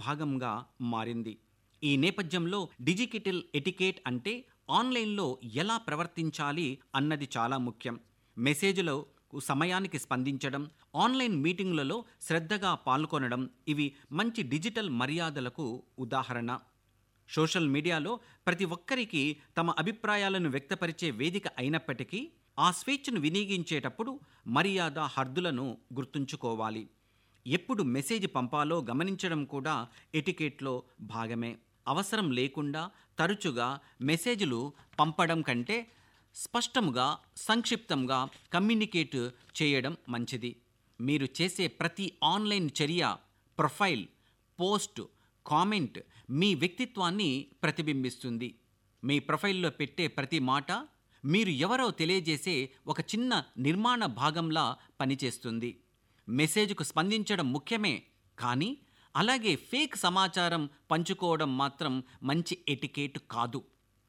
భాగంగా మారింది ఈ నేపథ్యంలో డిజిటల్ ఎటికేట్ అంటే ఆన్లైన్లో ఎలా ప్రవర్తించాలి అన్నది చాలా ముఖ్యం మెసేజ్లో సమయానికి స్పందించడం ఆన్లైన్ మీటింగులలో శ్రద్ధగా పాల్గొనడం ఇవి మంచి డిజిటల్ మర్యాదలకు ఉదాహరణ సోషల్ మీడియాలో ప్రతి ఒక్కరికి తమ అభిప్రాయాలను వ్యక్తపరిచే వేదిక అయినప్పటికీ ఆ స్వేచ్ఛను వినియోగించేటప్పుడు మర్యాద హద్దులను గుర్తుంచుకోవాలి ఎప్పుడు మెసేజ్ పంపాలో గమనించడం కూడా ఎటికెట్లో భాగమే అవసరం లేకుండా తరచుగా మెసేజ్లు పంపడం కంటే స్పష్టంగా సంక్షిప్తంగా కమ్యూనికేట్ చేయడం మంచిది మీరు చేసే ప్రతి ఆన్లైన్ చర్య ప్రొఫైల్ పోస్ట్ కామెంట్ మీ వ్యక్తిత్వాన్ని ప్రతిబింబిస్తుంది మీ ప్రొఫైల్లో పెట్టే ప్రతి మాట మీరు ఎవరో తెలియజేసే ఒక చిన్న నిర్మాణ భాగంలా పనిచేస్తుంది మెసేజ్కు స్పందించడం ముఖ్యమే కానీ అలాగే ఫేక్ సమాచారం పంచుకోవడం మాత్రం మంచి ఎటికేట్ కాదు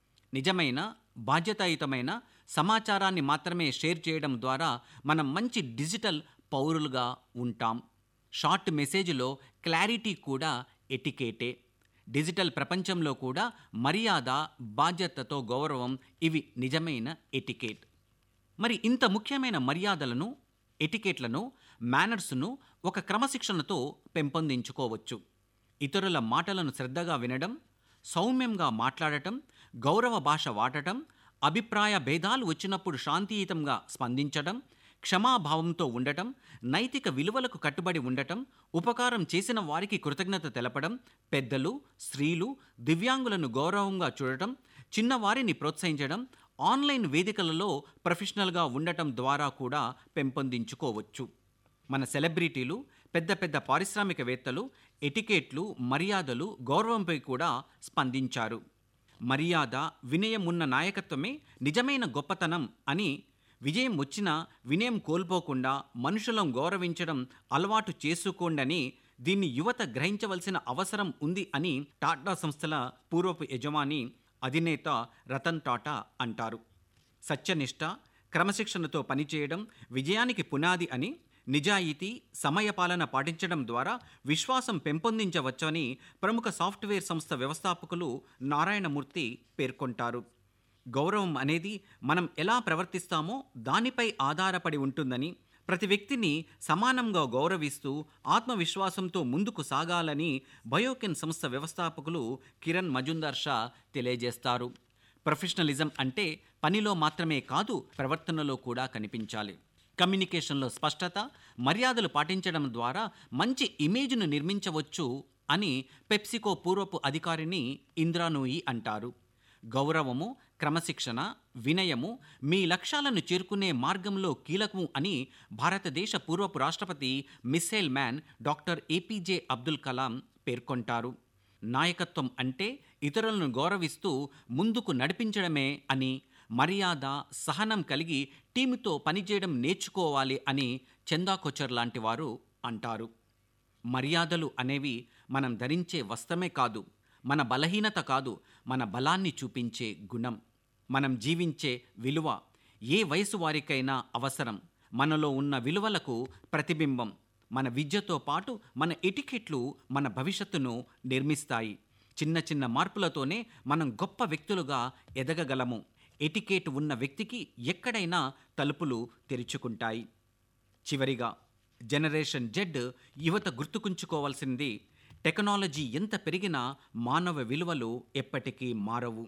నిజమైన బాధ్యతాయుతమైన సమాచారాన్ని మాత్రమే షేర్ చేయడం ద్వారా మనం మంచి డిజిటల్ పౌరులుగా ఉంటాం షార్ట్ మెసేజ్లో క్లారిటీ కూడా ఎటికేటే డిజిటల్ ప్రపంచంలో కూడా మర్యాద బాధ్యతతో గౌరవం ఇవి నిజమైన ఎటికేట్ మరి ఇంత ముఖ్యమైన మర్యాదలను ఎటికేట్లను మేనర్స్ను ఒక క్రమశిక్షణతో పెంపొందించుకోవచ్చు ఇతరుల మాటలను శ్రద్ధగా వినడం సౌమ్యంగా మాట్లాడటం గౌరవ భాష వాడటం అభిప్రాయ భేదాలు వచ్చినప్పుడు శాంతియుతంగా స్పందించడం క్షమాభావంతో ఉండటం నైతిక విలువలకు కట్టుబడి ఉండటం ఉపకారం చేసిన వారికి కృతజ్ఞత తెలపడం పెద్దలు స్త్రీలు దివ్యాంగులను గౌరవంగా చూడటం చిన్నవారిని ప్రోత్సహించడం ఆన్లైన్ వేదికలలో ప్రొఫెషనల్గా ఉండటం ద్వారా కూడా పెంపొందించుకోవచ్చు మన సెలబ్రిటీలు పెద్ద పెద్ద పారిశ్రామికవేత్తలు ఎటికేట్లు మర్యాదలు గౌరవంపై కూడా స్పందించారు మర్యాద వినయం ఉన్న నాయకత్వమే నిజమైన గొప్పతనం అని విజయం వచ్చినా వినయం కోల్పోకుండా మనుషులను గౌరవించడం అలవాటు చేసుకోండని దీన్ని యువత గ్రహించవలసిన అవసరం ఉంది అని టాటా సంస్థల పూర్వపు యజమాని అధినేత రతన్ టాటా అంటారు సత్యనిష్ట క్రమశిక్షణతో పనిచేయడం విజయానికి పునాది అని నిజాయితీ సమయపాలన పాటించడం ద్వారా విశ్వాసం పెంపొందించవచ్చని ప్రముఖ సాఫ్ట్వేర్ సంస్థ వ్యవస్థాపకులు నారాయణమూర్తి పేర్కొంటారు గౌరవం అనేది మనం ఎలా ప్రవర్తిస్తామో దానిపై ఆధారపడి ఉంటుందని ప్రతి వ్యక్తిని సమానంగా గౌరవిస్తూ ఆత్మవిశ్వాసంతో ముందుకు సాగాలని బయోకెన్ సంస్థ వ్యవస్థాపకులు కిరణ్ మజుందార్ షా తెలియజేస్తారు ప్రొఫెషనలిజం అంటే పనిలో మాత్రమే కాదు ప్రవర్తనలో కూడా కనిపించాలి కమ్యూనికేషన్లో స్పష్టత మర్యాదలు పాటించడం ద్వారా మంచి ఇమేజ్ను నిర్మించవచ్చు అని పెప్సికో పూర్వపు అధికారిని ఇంద్రానూయి అంటారు గౌరవము క్రమశిక్షణ వినయము మీ లక్ష్యాలను చేరుకునే మార్గంలో కీలకము అని భారతదేశ పూర్వపు రాష్ట్రపతి missile man doctor APJ Abdul Kalam పేర్కొంటారు నాయకత్వం అంటే ఇతరులను గౌరవిస్తూ ముందుకు నడిపించడమే అని మర్యాద సహనం కలిగి టీముతో పనిచేయడం నేర్చుకోవాలి అని చందా కొచ్చర్ లాంటి వారు అంటారు మర్యాదలు అనేవి మనం ధరించే వస్త్రమే కాదు మన బలహీనత కాదు మన బలాన్ని చూపించే గుణం మనం జీవించే విలువ ఏ వయసు వారికైనా అవసరం మనలో ఉన్న విలువలకు ప్రతిబింబం మన విద్యతో పాటు మన ఎటికెట్లు మన భవిష్యత్తును నిర్మిస్తాయి చిన్న చిన్న మార్పులతోనే మనం గొప్ప వ్యక్తులుగా ఎదగగలము ఎటికేట్ ఉన్న వ్యక్తికి ఎక్కడైనా తలుపులు తెరుచుకుంటాయి చివరిగా జనరేషన్ జెడ్ యువత గుర్తుకుంచుకోవాల్సింది టెక్నాలజీ ఎంత పెరిగినా మానవ విలువలు ఎప్పటికీ మారవు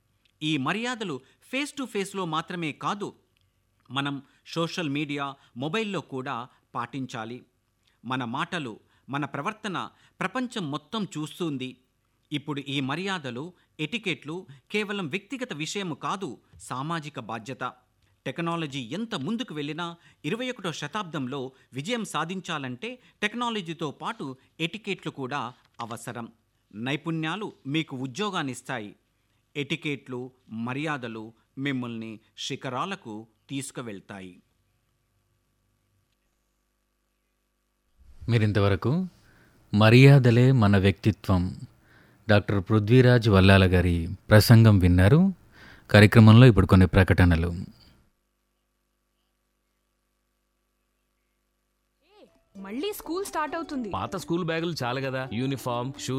ఈ మర్యాదలు ఫేస్ టు ఫేస్లో మాత్రమే కాదు మనం సోషల్ మీడియా మొబైల్లో కూడా పాటించాలి మన మాటలు మన ప్రవర్తన ప్రపంచం మొత్తం చూస్తుంది ఇప్పుడు ఈ మర్యాదలు ఎటికెట్లు కేవలం వ్యక్తిగత విషయం కాదు సామాజిక బాధ్యత టెక్నాలజీ ఎంత ముందుకు వెళ్ళినా ఇరవై ఒకటో శతాబ్దంలో విజయం సాధించాలంటే టెక్నాలజీతో పాటు ఎటికెట్లు కూడా అవసరం నైపుణ్యాలు మీకు ఉద్యోగాన్ని ఇస్తాయి ఎటికెట్లు మర్యాదలు మిమ్మల్ని శిఖరాలకు తీసుకువెళ్తాయి మీరింతవరకు మర్యాదలే మన వ్యక్తిత్వం డాక్టర్ పృథ్వీరాజ్ వల్లాల గారి ప్రసంగం విన్నారు కార్యక్రమంలో ఇప్పుడు కొన్ని ప్రకటనలు మళ్ళీ స్కూల్ స్టార్ట్ అవుతుంది పాత స్కూల్ బ్యాగులు చాలు కదా యూనిఫామ్ షూ